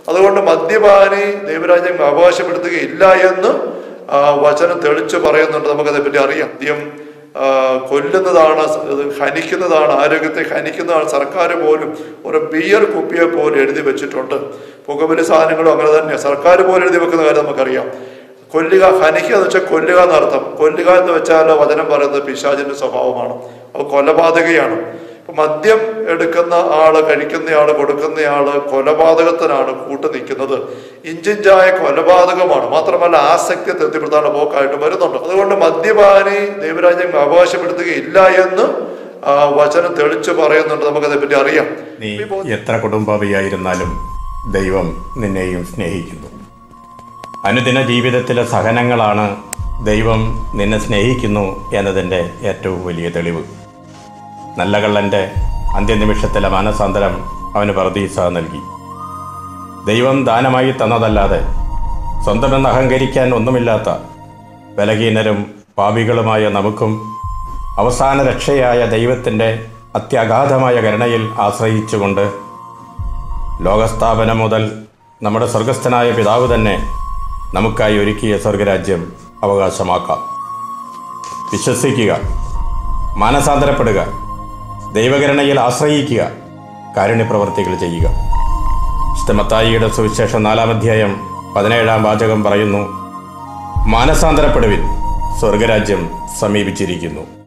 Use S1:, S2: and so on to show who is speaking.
S1: അതുകൊണ്ട് മദ്യപാനി ദൈവരാജ്യം അവകാശപ്പെടുത്തുകയില്ല എന്ന് ആ, വചനം തെളിച്ച് പറയുന്നുണ്ട് നമുക്കതേപ്പറ്റി അറിയാം മദ്യം ആ, കൊല്ലുന്നതാണ് സ- ഇത് ഹനിക്കുന്നതാണ് ആരോഗ്യത്തെ ഹനിക്കുന്നതാണ് സർക്കാർ പോലും ഒരു ബിയർ കുപ്പിയെ പോലും എഴുതി വെച്ചിട്ടുണ്ട് പുകവലി സാധനങ്ങളും അങ്ങനെ തന്നെ സർക്കാർ പോലും എഴുതി വെക്കുന്ന കാര്യം നമുക്കറിയാം കൊല്ലുക ഹനിക്കുക എന്ന് വെച്ചാൽ കൊല്ലുക എന്നർത്ഥം കൊല്ലുക എന്ന് വെച്ചാൽ വചനം പറയുന്നത് പിശാചിന്റെ സ്വഭാവമാണ് അത് കൊലപാതകയാണ് ഇപ്പൊ മദ്യം എടുക്കുന്ന ആള് കഴിക്കുന്നയാള് കൊടുക്കുന്നയാള് കൊലപാതകത്തിനാണ് കൂട്ടു നിൽക്കുന്നത് ഇഞ്ചിഞ്ചായ കൊലപാതകമാണ് മാത്രമല്ല ആസക്തി തൃപ്തിപ്പെടുത്താനുള്ള പോക്കായിട്ട് വരുന്നുണ്ട് അതുകൊണ്ട് മദ്യപാനി ദൈവരാജ്യം അവകാശപ്പെടുത്തുകയില്ല എന്ന് ആ, വചനം തെളിച്ച് പറയുന്നുണ്ട് നമുക്കതേപ്പറ്റി അറിയാം
S2: നീ എത്ര കുടുംബാവിയായിരുന്നാലും ദൈവം നിന്നെയും സ്നേഹിക്കുന്നു അനുദിന ജീവിതത്തിലെ സഹനങ്ങളാണ് ദൈവം നിന്നെ സ്നേഹിക്കുന്നു എന്നതിൻ്റെ ഏറ്റവും വലിയ തെളിവ് നല്ല കള്ളൻ്റെ അന്ത്യനിമിഷത്തിലെ മാനസാന്തരം അവന് പറദീസ നൽകി ദൈവം ദാനമായി തന്നതല്ലാതെ സ്വന്തമെന്ന് അഹങ്കരിക്കാൻ ഒന്നുമില്ലാത്ത ബലഹീനരും പാപികളുമായ നമുക്കും അവസാന രക്ഷയായ ദൈവത്തിൻ്റെ അത്യഗാധമായ കരുണയിൽ ആശ്രയിച്ചുകൊണ്ട് ലോകസ്ഥാപനം മുതൽ നമ്മുടെ സ്വർഗസ്ഥനായ പിതാവ് തന്നെ നമുക്കായി ഒരുക്കിയ സ്വർഗരാജ്യം അവകാശമാക്കാം വിശ്വസിക്കുക മാനസാന്തരപ്പെടുക ദൈവകരുണയിൽ ആശ്രയിക്കുക കാരുണ്യപ്രവർത്തികൾ ചെയ്യുക ഇഷ്ടമത്തായിയുടെ സുവിശേഷം നാലാം അധ്യായം പതിനേഴാം വാചകം പറയുന്നു മാനസാന്തരപ്പെടുവിൻ സ്വർഗരാജ്യം സമീപിച്ചിരിക്കുന്നു